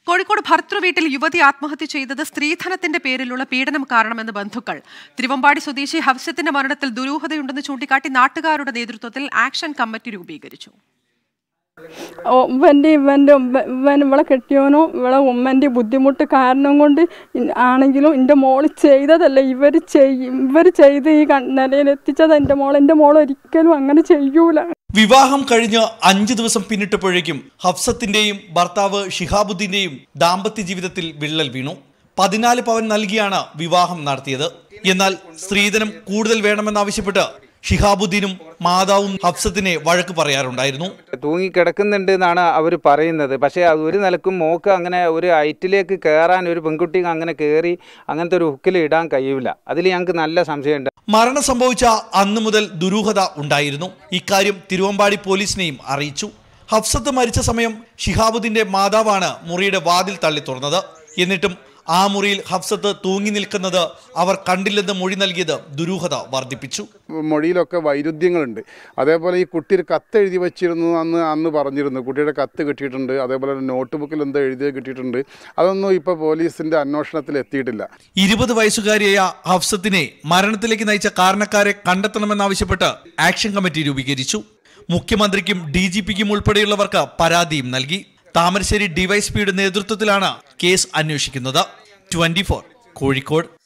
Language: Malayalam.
കോഴിക്കോട് ഭർത്തൃ വീട്ടിൽ യുവതി ആത്മഹത്യ ചെയ്തത് സ്ത്രീധനത്തിന്റെ പേരിലുള്ള പീഡനം കാരണമെന്ന് ബന്ധുക്കൾ തിരുവമ്പാടി സ്വദേശി ഹഫ്സത്തിന്റെ മരണത്തിൽ ദുരൂഹതയുണ്ടെന്ന് ചൂണ്ടിക്കാട്ടി നാട്ടുകാരുടെ നേതൃത്വത്തിൽ ആക്ഷൻ കമ്മിറ്റി രൂപീകരിച്ചു ഓ, ഇവൻ്റെ ഇവൻ്റെ ഉമ്മ- ഇവൻ ഇവളെ കെട്ടിയോനോ ഇവളെ ഉമ്മൻ്റെ ബുദ്ധിമുട്ട് കാരണം കൊണ്ട് ഇൻ- ആണെങ്കിലും എൻ്റെ മോള് ചെയ്തതല്ല ഇവർ ചെയ് ഇവർ ചെയ്ത് ഈ കൺ- നിലയിലെത്തിച്ചത് എൻ്റെ മോൾ എൻ്റെ മോൾ ഒരിക്കലും അങ്ങനെ ചെയ്യൂല വിവാഹം കഴിഞ്ഞ് അഞ്ചു ദിവസം പിന്നിട്ടപ്പോഴേക്കും ഹഫ്സത്തിന്റെയും ഭർത്താവ് ഷിഹാബുദ്ദീന്റെയും ദാമ്പത്യ ജീവിതത്തിൽ വിള്ളൽ വീണു പതിനാല് പവൻ നൽകിയാണ് വിവാഹം നടത്തിയത് എന്നാൽ സ്ത്രീധനം കൂടുതൽ വേണമെന്നാവശ്യപ്പെട്ട് ഷിഹാബുദ്ദീനും മാതാവും ഹഫ്സത്തിനെ വഴക്ക് പറയാറുണ്ടായിരുന്നു തൂങ്ങിക്കിടക്കുന്നുണ്ട് എന്നാണ് അവർ പറയുന്നത് പക്ഷേ അത് ഒരു നിലക്കും മോക്ക് അങ്ങനെ ഒരു ഹൈറ്റിലേക്ക് കയറാൻ ഒരു പെൺകുട്ടിക്ക് അങ്ങനെ കയറി അങ്ങനത്തെ ഒരു ഹുക്കിൽ ഇടാൻ കഴിയില്ല അതിൽ ഞങ്ങൾക്ക് നല്ല സംശയമുണ്ട് മരണം സംഭവിച്ച അന്നു മുതൽ ദുരൂഹത ഉണ്ടായിരുന്നു ഇക്കാര്യം തിരുവമ്പാടി പോലീസിനെയും അറിയിച്ചു ഹഫ്സത്ത് മരിച്ച സമയം ഷിഹാബുദ്ദീന്റെ മാതാവാണ് മുറിയുടെ വാതിൽ തള്ളി തുറന്നത് എന്നിട്ടും ആ മുറിയിൽ ഹഫ്സത്ത് തൂങ്ങി നിൽക്കുന്നത് അവർ കണ്ടില്ലെന്ന് മൊഴി നൽകിയത് ദുരൂഹത വർദ്ധിപ്പിച്ചു മൊഴിയിലൊക്കെ വൈരുദ്ധ്യങ്ങളുണ്ട് അതേപോലെ ഈ കുട്ടി ഒരു കത്ത് എഴുതി വെച്ചിരുന്നു അന്ന് അന്ന് പറഞ്ഞിരുന്നു കുട്ടിയുടെ കത്ത് കിട്ടിയിട്ടുണ്ട് അതേപോലെ ഒരു നോട്ട് ബുക്കിൽ എന്തോ എഴുതി കിട്ടിയിട്ടുണ്ട് അതൊന്നും ഇപ്പോൾ പോലീസിൻ്റെ അന്വേഷണത്തിൽ എത്തിയിട്ടില്ല ഇരുപത് വയസ്സുകാരിയായ ഹഫ്സത്തിനെ മരണത്തിലേക്ക് നയിച്ച കാരണക്കാരെ കണ്ടെത്തണമെന്നാവശ്യപ്പെട്ട് ആക്ഷൻ കമ്മിറ്റി രൂപീകരിച്ചു മുഖ്യമന്ത്രിക്കും ഡി ജി പിക്കും ഉൾപ്പെടെയുള്ളവർക്ക് പരാതിയും നൽകി താമരശ്ശേരി ഡിവൈഎസ്പിയുടെ നേതൃത്വത്തിലാണ് കേസ് അന്വേഷിക്കുന്നത് ട്വന്റി കോഴിക്കോട്